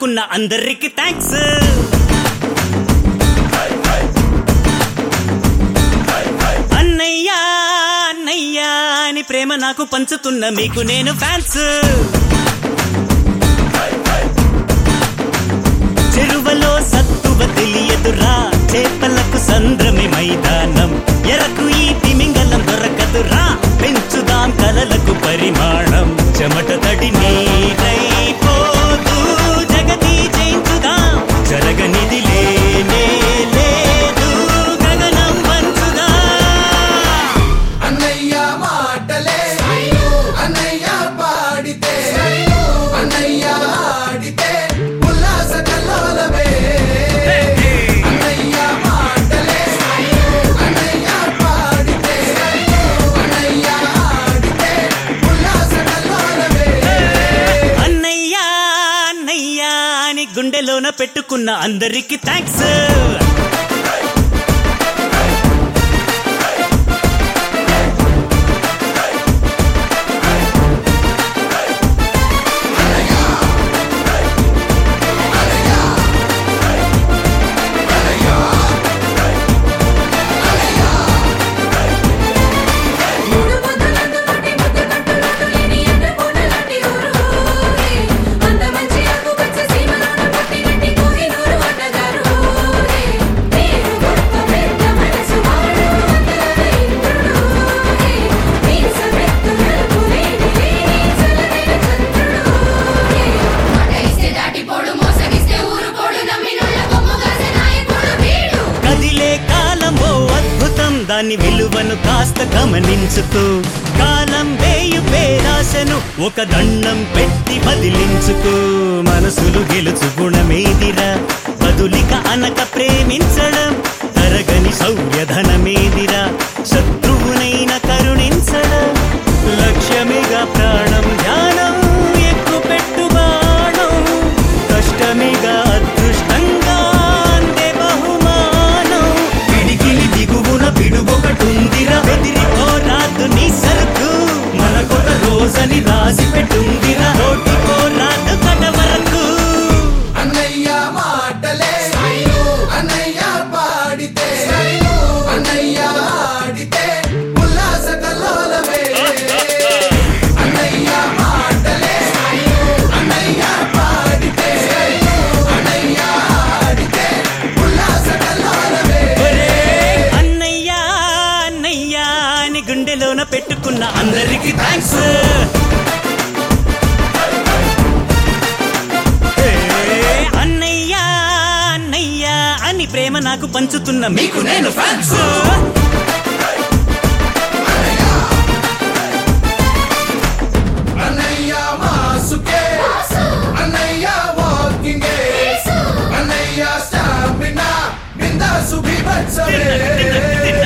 పెట్టుకున్న అందరికి థ్యాంక్స్ అన్నయ్యా అన్నయ్యా అని ప్రేమ నాకు పంచుతున్న మీకు నేను ఫ్యాన్స్ చెరువలో సత్తువ తెలియదురా చేపలకు సంద్రమే మైదానం ఎరకు ఈ తిమింగలం దొరకదురా పెంచుదాం కలలకు పరిమాణం చెమట తడి నీరైపోదు జగతి జయించుదాం జరగనిది లేనే లేదు గగనం వంచుదా అన్నయ్య మాటలే అన్నయ్య పాడితే అన్నయ్య ఆడితే ఉల్లాస కల్లోలమే అన్నయ్య మాటలే అన్నయ్య పాడితే అన్నయ్య ఆడితే ఉల్లాస కల్లోలమే అన్నయ్యా అన్నయ్యా అని గుండెలోన పెట్టుకున్న అందరికి థ్యాంక్స్ మూడు ముద్దలందు నోటి ముద్ద కట్టులట్టు లేని ఎండ పూటలాంటి ఊరు ఊరే. అంత మంచి ఆకుపచ్చ సీమలోన పుట్టినట్టి కోహినూరు అన్నగారు ఊరే. పేరు గొప్ప పెద్ద మనసు వాడు వందల ఇంద్రుడు ఊరే. మీసమెత్తు నలుపు లేని లేని చల్లనైన చంద్రుడు ఊరే. మాట ఇస్తే దాటిపోడు మోసగిస్తే ఊరుకోడు నమ్మినోళ్ళ బొమ్మ కాసే నాయకుడు వీడు కదిలే కాలమో అద్భుతం దాని విలువను కాస్త గమనించుతూ కాలం వేయు పేరాశను ఒక దండం పెట్టి బదిలించుకో మనసులు గెలుచు గుణమేదిరా బదులిక అనక ప్రేమించడం తరగని సౌర్యధనమేదిరా శత్రువునైన కరుణించడం లక్ష్యమిగా ప్రాణం ధ్యానం ఎక్కు పెట్టు బాణం కష్టమిగా అదృష్టంగా అందే బహుమానం పిడికిలి దిగువన పిడుగొకటుందిరా బెదిరిపోరాదు నీ సరుకు మనకొక రోజని రాసి పెట్టుందిరా రోటిపోరాదు కట వరకు అన్నయ్య మాటలే అన్నయ్య పాడితే అన్నయ్య ఆడితే ఉల్లాస కల్లోలమే అన్నయ్య మాటలే అన్నయ్య పాడితే అన్నయ్య ఆడితే ఉల్లాస కల్లోలమే ఒరే అన్నయ్యా అన్నయ్యా అని గుండెలోన పెట్టుకున్న అందరికి థ్యాంక్స్ అన్నయ్యా అన్నయ్యా అని ప్రేమ నాకు పంచుతున్న మీకు నేను ఫ్యాన్స్ అన్నయ్య మాసుకే అన్నయ్య వాకింగే అన్నయ్య స్టామినా బిందాసు బీభత్సమే